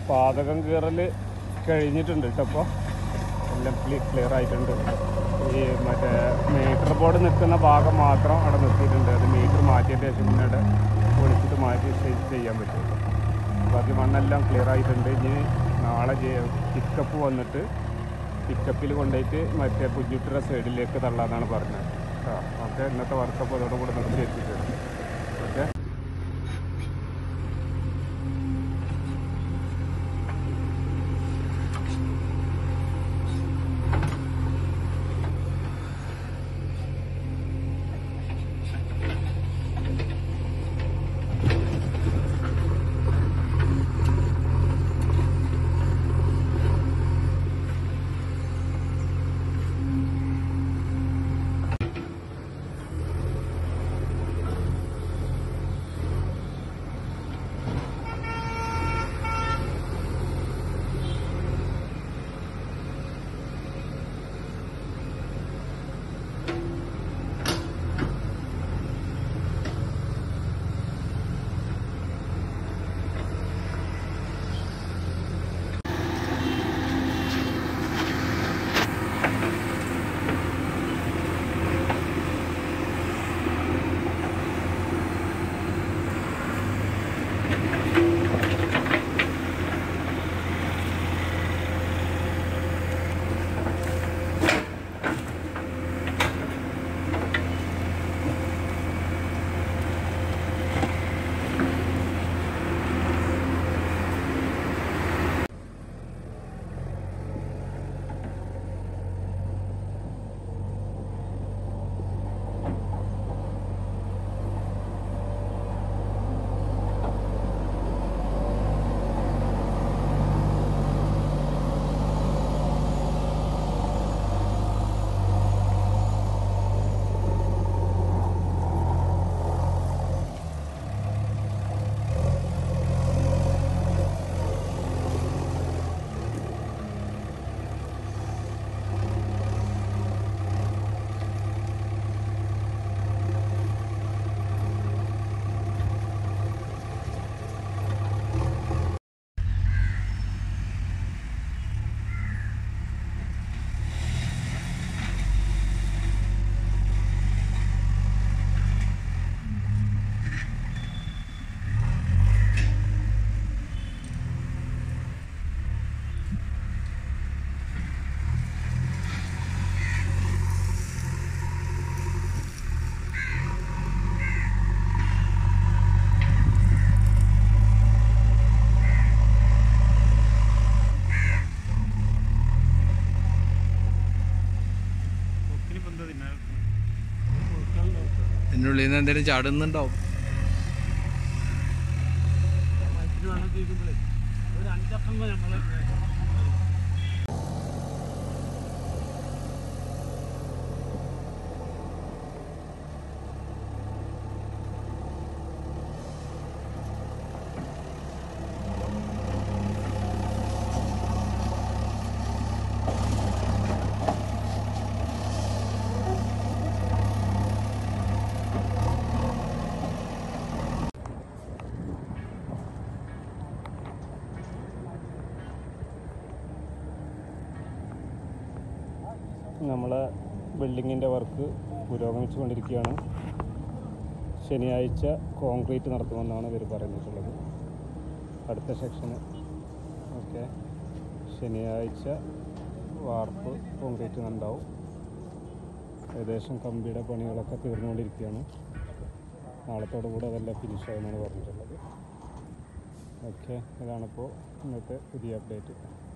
പാതകം കീറൽ കഴിഞ്ഞിട്ടുണ്ട് കേട്ടോ അപ്പോൾ എല്ലാം ക്ലിയർ ആയിട്ടുണ്ട് ഈ മറ്റേ മീറ്റർ ബോർഡ് നിൽക്കുന്ന ഭാഗം മാത്രം അവിടെ നിർത്തിയിട്ടുണ്ട് അത് മീറ്റർ മാറ്റിയതിന് ശേഷം പിന്നീട് പൊളിച്ചിട്ട് മാറ്റി ചെയ്- ചെയ്യാൻ പറ്റുള്ളൂ ബാക്കി മണ്ണെല്ലാം ക്ലിയർ ആയിട്ടുണ്ട് ഇനി നാളെ പിക്കപ്പ് വന്നിട്ട് പിക്കപ്പിൽ കൊണ്ടുപോയിട്ട് മറ്റേ പുഞ്ചുട്ടിര സൈഡിലേക്ക് തള്ളാന്നാണ് പറഞ്ഞത് ആ ഓക്കെ ഇന്നത്തെ വർക്കപ്പ് അതോടുകൂടെ നിർത്തി വെച്ചിട്ടുണ്ട് ഓക്കെ ഇതിൻ്റെ ഉള്ളിൽ നിന്ന് എന്തെങ്കിലും ചാടുന്നുണ്ടാവും ഒരു അഞ്ചപ്പം നമ്മള് നമ്മളെ ബിൽഡിങ്ങിൻ്റെ വർക്ക് പുരോഗമിച്ചുകൊണ്ടിരിക്കുകയാണ് ശനിയാഴ്ച കോൺക്രീറ്റ് നടത്തുമെന്നാണ് ഇവർ പറഞ്ഞിട്ടുള്ളത് അടുത്ത സെക്ഷന് ഓക്കെ ശനിയാഴ്ച വാർപ്പ് കോൺക്രീറ്റ് ഉണ്ടാവും ഏകദേശം കമ്പിയുടെ പണികളൊക്കെ തീർന്നുകൊണ്ടിരിക്കുകയാണ് നാളത്തോടു കൂടെ അതെല്ലാം ഫിനിഷ് ആവുമെന്നാണ് പറഞ്ഞിട്ടുള്ളത് ഓക്കെ ഇതാണിപ്പോൾ ഇന്നത്തെ പുതിയ അപ്ഡേറ്റ്